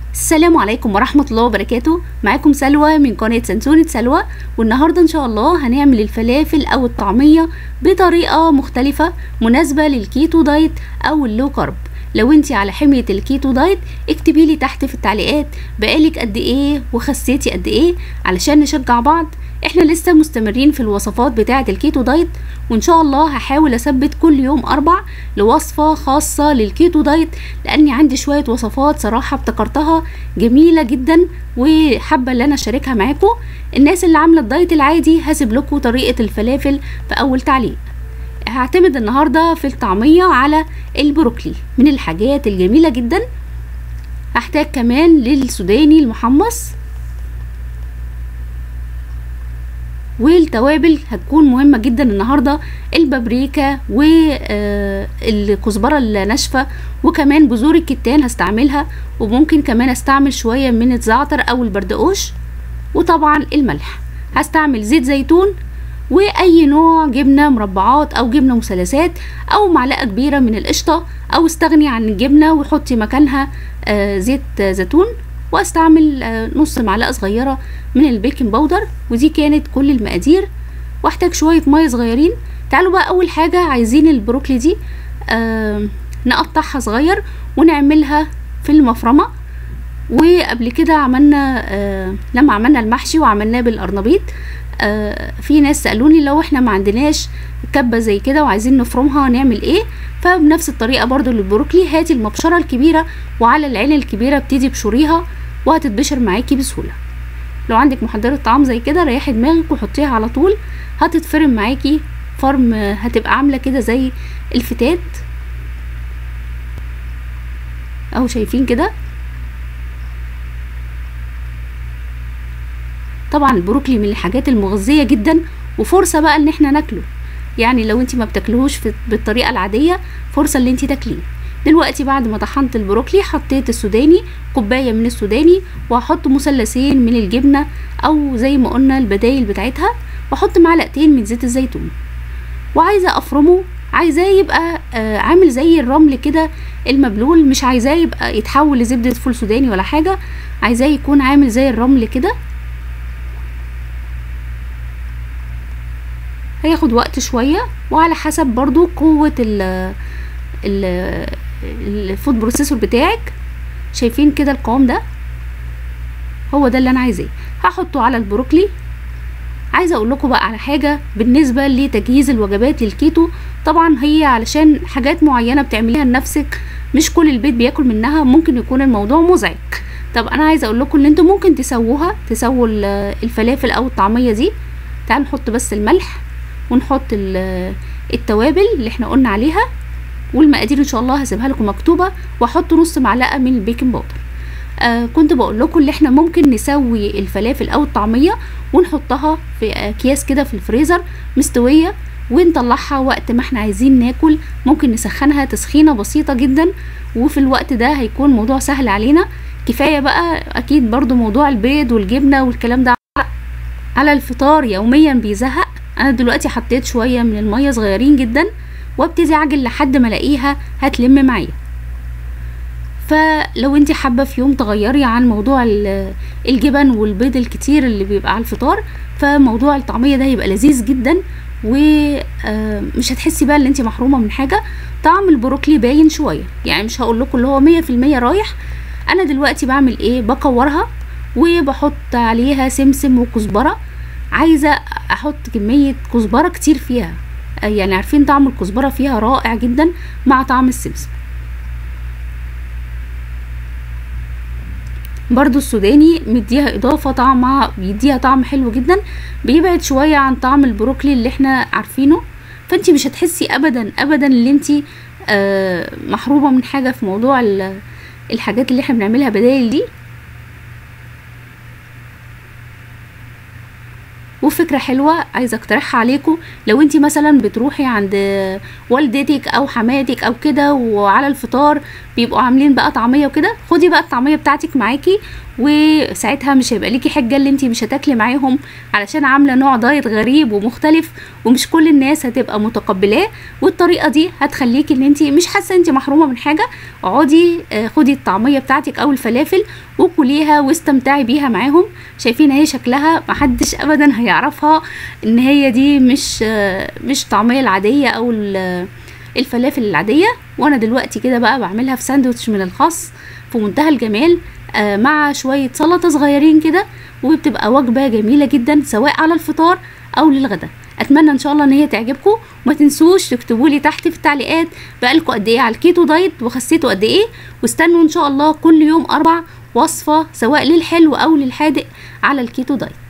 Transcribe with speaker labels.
Speaker 1: السلام عليكم ورحمة الله وبركاته معاكم سلوى من قناة سنسونة سلوى والنهاردة ان شاء الله هنعمل الفلافل او الطعمية بطريقة مختلفة مناسبة للكيتو دايت او اللو كارب لو انتي على حمية الكيتو دايت اكتبي لي تحت في التعليقات بقالك قد ايه وخسيتي قد ايه علشان نشجع بعض احنا لسه مستمرين في الوصفات بتاعة الكيتو دايت وان شاء الله هحاول اثبت كل يوم اربع لوصفة خاصة للكيتو دايت لاني عندي شوية وصفات صراحة ابتكرتها جميلة جدا وحابة ان انا اشاركها معاكم الناس اللي عاملة الدايت العادي هسيب لكم طريقة الفلافل في اول تعليق هعتمد النهاردة في الطعمية على البروكلي من الحاجات الجميلة جدا هحتاج كمان للسوداني المحمص والتوابل هتكون مهمة جدا النهاردة البابريكا والكزبرة الناشفة وكمان بذور الكتان هستعملها وممكن كمان استعمل شوية من الزعتر او البردقوش وطبعا الملح هستعمل زيت زيتون واي نوع جبنه مربعات او جبنه مثلثات او معلقه كبيره من القشطه او استغني عن الجبنه وحطي مكانها آه زيت زيتون واستعمل آه نص معلقه صغيره من البيكنج باودر ودي كانت كل المقادير واحتاج شويه ميه صغيرين تعالوا بقى اول حاجه عايزين البروكلي دي آه نقطعها صغير ونعملها في المفرمه وقبل كده عملنا آه لما عملنا المحشي وعملناه بالقرنبيط آه في ناس سالوني لو احنا ما عندناش كبه زي كده وعايزين نفرمها نعمل ايه فبنفس الطريقه برضو للبروكلي هاتي المبشره الكبيره وعلى العين الكبيره ابتدي بشوريها وهتتبشر معاكي بسهوله لو عندك محضره طعام زي كده ريحي دماغك وحطيها على طول هتتفرم معاكي فرم هتبقى عامله كده زي الفتات اهو شايفين كده طبعا البروكلي من الحاجات المغذيه جدا وفرصه بقى ان احنا ناكله يعني لو انت ما بتاكلهوش بالطريقه العاديه فرصه ان انت تاكليه دلوقتي بعد ما طحنت البروكلي حطيت السوداني كوبايه من السوداني وهحط مثلثين من الجبنه او زي ما قلنا البدايل بتاعتها واحط معلقتين من زيت الزيتون وعايزه افرمه عايزاه يبقى آه عامل زي الرمل كده المبلول مش عايزاه يبقى يتحول لزبده فول سوداني ولا حاجه عايزاه يكون عامل زي الرمل كده هياخد وقت شوية وعلى حسب برضو قوة ال ال الفود بروسيسور بتاعك شايفين كده القوام ده هو ده اللي انا عايزاه هحطه على البروكلي عايزه اقول لكم بقى على حاجه بالنسبه لتجهيز الوجبات للكيتو طبعا هي علشان حاجات معينه بتعمليها لنفسك مش كل البيت بياكل منها ممكن يكون الموضوع مزعج طب انا عايزه اقول لكم ان انتوا ممكن تسووها تسووا الفلافل او الطعميه دي تعالوا نحط بس الملح ونحط التوابل اللي احنا قلنا عليها والمقادير ان شاء الله هسيبها لكم مكتوبه واحط نص معلقه من البيكنج باودر آه كنت بقول لكم ان احنا ممكن نسوي الفلافل او الطعميه ونحطها في اكياس كده في الفريزر مستويه ونطلعها وقت ما احنا عايزين ناكل ممكن نسخنها تسخينه بسيطه جدا وفي الوقت ده هيكون موضوع سهل علينا كفايه بقى اكيد برضو موضوع البيض والجبنه والكلام ده على الفطار يوميا بيزهق انا دلوقتي حطيت شويه من الميه صغيرين جدا وابتدي اعجن لحد ما الاقيها هتلم معايا فلو انت حابه في يوم تغيري عن موضوع الجبن والبيض الكتير اللي بيبقى على الفطار فموضوع الطعميه ده هيبقى لذيذ جدا ومش هتحسي بقى ان انت محرومه من حاجه طعم البروكلي باين شويه يعني مش هقول لكم اللي هو مية في المية رايح انا دلوقتي بعمل ايه بكورها وبحط عليها سمسم وكزبره عايزه احط كميه كزبره كتير فيها يعني عارفين طعم الكزبره فيها رائع جدا مع طعم السمسم برضو السوداني مديها اضافه طعمها بيديها طعم حلو جدا بيبعد شويه عن طعم البروكلي اللي احنا عارفينه فانت مش هتحسي ابدا ابدا ان انت آه محرومه من حاجه في موضوع الحاجات اللي احنا بنعملها بدايل دي وفكرة حلوة عايزة اقترحها عليكم لو انت مثلا بتروحي عند والدتك او حماتك او كده وعلى الفطار بيبقوا عاملين بقى طعمية وكده خدي بقى الطعمية بتاعتك معاكي وساعتها مش هيبقى ليكي حجة اللي انت مش هتاكلي معاهم علشان عاملة نوع دايت غريب ومختلف ومش كل الناس هتبقى متقبلاه والطريقة دي هتخليكي ان انت مش حاسة انت محرومة من حاجة اقعدي آه، خدي الطعمية بتاعتك او الفلافل وكليها واستمتعي بيها معاهم شايفين اهي شكلها محدش ابدا هيعرفها ان هي دي مش آه، مش طعمية العادية او ال- الفلافل العادية وانا دلوقتي كده بقى بعملها في ساندوتش من الخاص في منتهى الجمال آه، مع شوية سلطة صغيرين كده وبتبقى وجبة جميلة جدا سواء على الفطار او للغدا اتمنى ان شاء الله ان هي تعجبكم وما تنسوش تكتبوا لي تحت في التعليقات بقالكم قد ايه على الكيتو دايت وخسيتوا قد ايه واستنوا ان شاء الله كل يوم اربع وصفة سواء للحلو او للحادق على الكيتو دايت